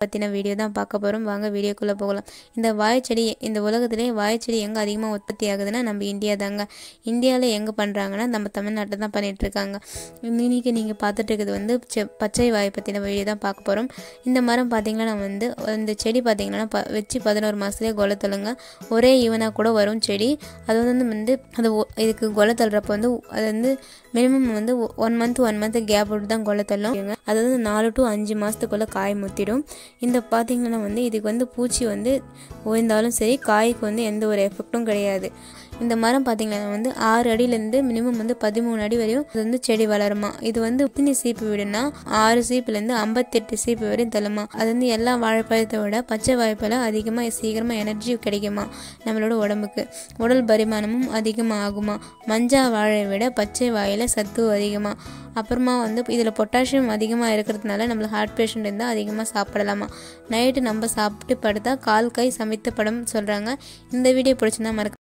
பற்றின வீடியோ தான் பார்க்க போகிறோம் வாங்க வீடியோக்குள்ளே போகலாம் இந்த வாழைச்செடி இந்த உலகத்திலே வாழைச்செடி எங்கே அதிகமாக உற்பத்தி ஆகுதுன்னா நம்ம இந்தியா தாங்க இந்தியாவில் எங்கே பண்ணுறாங்கன்னா நம்ம தமிழ்நாட்டில் தான் பண்ணிட்டு இருக்காங்க இன்னைக்கு நீங்கள் பார்த்துட்டு இருக்கிறது வந்து செ- பச்சை வாழை பற்றின வீடியோ தான் பார்க்க போகிறோம் இந்த மரம் பார்த்தீங்கன்னா நம்ம வந்து இந்த செடி பார்த்தீங்கன்னா ப வச்சு பதினோரு மாதத்துலேயே கொலை தள்ளுங்க ஒரே ஈவனாக கூட வரும் செடி அது வந்து வந்து அது ஒ- இதுக்கு கொலை தள்ளுறப்ப வந்து அது வந்து மினிமம் வந்து one month one month gap விட்டு தான் கொலை தள்ளும் அது வந்து நாலு டு அஞ்சு மாதத்துக்குள்ளே காய் முத்திடும் இந்த பார்த்தீங்கன்னா வந்து இதுக்கு வந்து பூச்சி வந்து ஓய்ந்தாலும் சரி காய்க்கு வந்து எந்த ஒரு எஃபெக்ட்டும் கிடையாது இந்த மரம் பார்த்தீங்கன்னா வந்து ஆறு அடியிலேருந்து மினிமம் வந்து பதிமூணு அடி வரையும் இது வந்து செடி வளருமா இது வந்து எத்தனை சீப்பு வீடுனா ஆறு சீப்புலேருந்து ஐம்பத்தெட்டு சீப்பு வரையும் தள்ளுமா அது வந்து எல்லா வாழைப்பழத்தை விட பச்சை வாழைப்பழம் அதிகமாக சீக்கிரமாக எனர்ஜி கிடைக்குமா நம்மளோட உடம்புக்கு உடல் பரிமாணமும் அதிகமாக ஆகுமா மஞ்சா வாழையை விட பச்சை வாழையில் சத்து அதிகமாக அப்புறமா வந்து இதில் பொட்டாசியம் அதிகமாக இருக்கிறதுனால நம்மளுக்கு ஹார்ட் பேஷண்ட் இருந்தால் அதிகமாக சாப்பிடலாமா நைட்டு நம்ம சாப்பிட்டு படுத்தா கால் கை சமைத்த படம் சொல்கிறாங்க இந்த வீடியோ பிடிச்சிருந்தா மறக்க